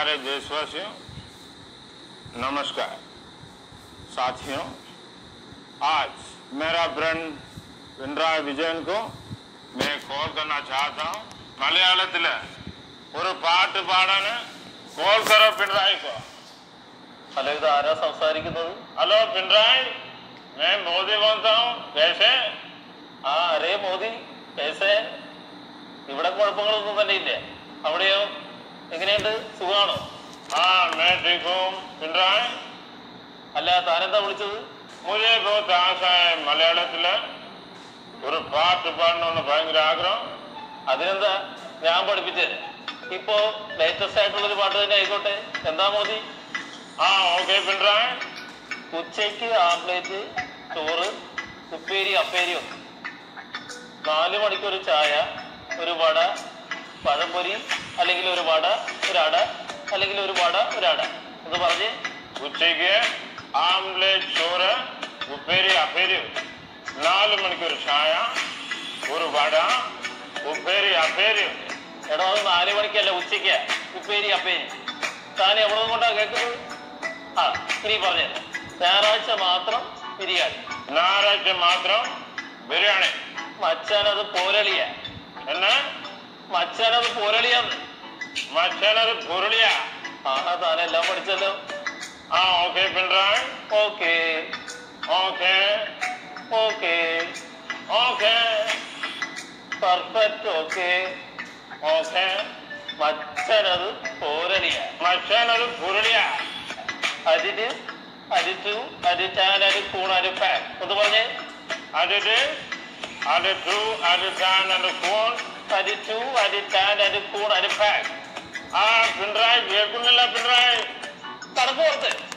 प्यारे देशवासियों नमस्कार साथियों आज मेरा फ्रेंड पिनराय विजयन को मैं कॉल करना चाहता हूँ മലയാളത്തില് ഒരു പാട്ട് പാടാന് കോൾ കറോ പിണറായി को ഹലോ ഇത് ആരാ സംസാരിക്കുന്നത് हेलो पिनराई मैं मोदी बोलता हूँ कैसे ആ അരേ മോദി കേസേ ഇവിടെ കുഴപ്പങ്ങളൊന്നും തന്നെ ഇല്ലേ അവിടെയോ എങ്ങനെയുണ്ട് സുഖമാണോ हाँ मैं ठीक हूँ पिनराई അല്ല താനെന്താ വിളിച്ചത് मुझे बहुत आशा है മലയാളത്തില് ഒരു പാട്ട് പാടണമെന്ന് ഭയങ്കര ആഗ്രഹം അതിനെന്താ ഞാൻ പഠിപ്പിച്ചത് ഇപ്പോ ലേറ്റസ്റ്റ് ആയിട്ടുള്ള ഒരു പാട്ട് തന്നെ ആയിക്കോട്ടെ എന്താ മോദി ആ ഓക്കെ പിണറായി ഉച്ചയ്ക്ക് ആംപ്ലേറ്റ് ചോറ് ഉപ്പേരി അപ്പേരി ഉണ്ട് നാല് മണിക്ക് ഒരു ചായ ഒരു വട പഴംപൊരി അല്ലെങ്കിൽ ഒരു വട ഒരു അട അല്ലെങ്കിൽ ഒരു വട ഒരു അട എന്ന് പറഞ്ഞ് ഉച്ചയ്ക്ക് ആംലേറ്റ് ചോറ് ഉപ്പേരി അപ്പേരി നാല് മണിക്കൊരു ചായ ഒരു വട ഉപ്പേരി അപ്പേരി എടോ അത് നാല് മണിക്കല്ല ഉച്ചയ്ക്ക് ഉപ്പേരി അപ്പേരി താൻ എവിടെ കൊണ്ടാ കേൾക്കുന്നത് ആ ഇനി പറഞ്ഞത് ഞായറാഴ്ച മാത്രം ബിരിയാണി ഞായറാഴ്ച മാത്രം ബിരിയാണി മച്ചാനത് പോരളിയ എന്ന് മച്ചാനത് പോരളിയാന്ന് മച്ചനത് പുരുളിയ ആ താനെല്ലാം പഠിച്ചല്ലോ ആ okay Pinarayi okay okay okay okay perfect okay okay മച്ചനത് പോരളിയ മച്ചനത് പുരുളിയ അതിന് അരിറ്റു അരിറ്റാൻ അരി കൂൺ അരി പാൻ എന്ന് പറഞ്ഞേ അതിന് അത് ടു അത് താൻ അത് ഫോൺ അരിറ്റു അരിറ്റാൻ അരി കൂൺ അരി പാൻ ആ പിണറായി കേൾക്കുന്നില്ല പിണറായി കടന്നു പുറത്ത്